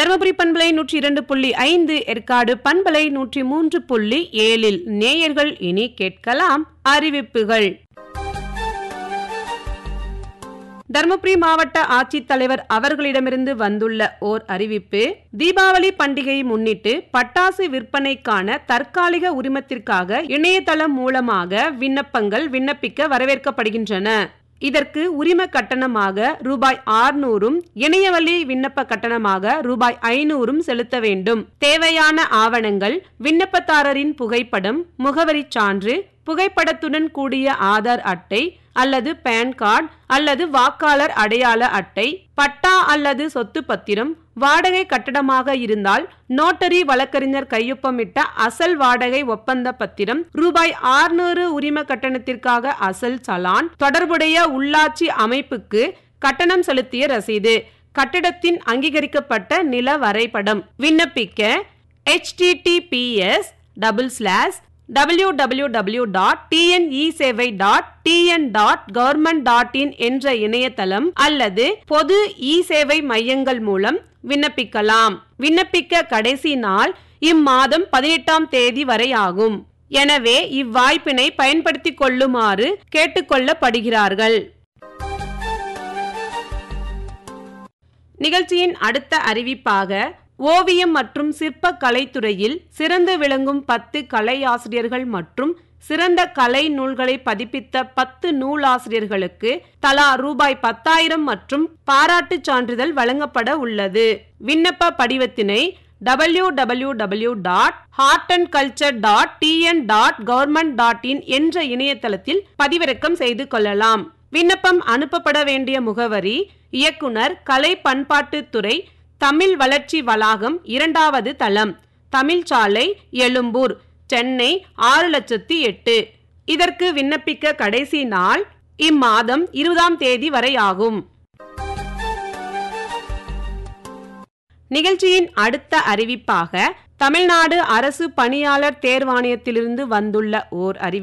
தருமபுரி பண்பலை நூற்றி இரண்டு புள்ளி ஐந்து ஏற்காடு பண்பலை நூற்றி மூன்று புள்ளி ஏழில் நேயர்கள் இனி கேட்கலாம் அறிவிப்புகள் தருமபுரி மாவட்ட ஆட்சித்தலைவர் அவர்களிடமிருந்து வந்துள்ள ஓர் அறிவிப்பு தீபாவளி பண்டிகையை முன்னிட்டு பட்டாசு விற்பனைக்கான தற்காலிக உரிமத்திற்காக இணையதளம் மூலமாக விண்ணப்பங்கள் விண்ணப்பிக்க வரவேற்கப்படுகின்றன இதற்கு உரிம கட்டணமாக ரூபாய் ஆறுநூறும் இணையவழி விண்ணப்ப கட்டணமாக ரூபாய் ஐநூறும் செலுத்த வேண்டும் தேவையான ஆவணங்கள் விண்ணப்பதாரரின் புகைப்படம் முகவரிச் சான்று புகைப்படத்துடன் கூடிய ஆதார் அட்டை அல்லது பேன் கார்டு அல்லது வாக்காளர் அடையாள அட்டை பட்டா அல்லது சொத்து பத்திரம் வாடகை கட்டடமாக இருந்தால் நோட்டரி வழக்கறிஞர் கையொப்பமிட்ட அசல் வாடகை ஒப்பந்த பத்திரம் ரூபாய் ஆறுநூறு உரிம கட்டணத்திற்காக அசல் சலான் தொடர்புடைய உள்ளாட்சி அமைப்புக்கு கட்டணம் செலுத்திய ரசீது கட்டிடத்தின் அங்கீகரிக்கப்பட்ட நில வரைபடம் விண்ணப்பிக்க https double slash W W W dot TNE dot TN dot government dot in என்ற இணையதளம் அல்லது பொது இ சேவை மையங்கள் மூலம் விண்ணப்பிக்கலாம் விண்ணப்பிக்க கடைசி நாள் இம்மாதம் பதினெட்டாம் தேதி வரை ஆகும் எனவே இவ்வாய்ப்பினை பயன்படுத்திக் கொள்ளுமாறு கேட்டுக்கொள்ளப்படுகிறார்கள் நிகழ்ச்சியின் அடுத்த அறிவிப்பாக ஓவியம் மற்றும் சிற்ப கலைத்துறையில் சிறந்து விளங்கும் பத்து கலையாசிரியர்கள் மற்றும் சிறந்த கலை நூல்களை பதிப்பித்த பத்து நூலாசிரியர்களுக்கு தலா ரூபாய் பத்தாயிரம் மற்றும் பாராட்டுச் சான்றிதழ் வழங்கப்பட உள்ளது விண்ணப்ப படிவத்தினை W W W dot art and culture dot TN dot government dot in என்ற இணையதளத்தில் பதிவிறக்கம் செய்து கொள்ளலாம் விண்ணப்பம் அனுப்பப்பட வேண்டிய முகவரி இயக்குனர் கலை பண்பாட்டுத்துறை தமிழ் வளர்ச்சி வளாகம் இரண்டாவது தளம் தமிழ் சாலை எழும்பூர் சென்னை ஆறு லட்சத்தி எட்டு இதற்கு விண்ணப்பிக்க கடைசி நாள் இம்மாதம் இருபதாம் தேதி வரை ஆகும் நிகழ்ச்சியின் அடுத்த அறிவிப்பாக தமிழ்நாடு அரசு பணியாளர் தேர்வாணையத்திலிருந்து வந்துள்ள ஓர் அறிவி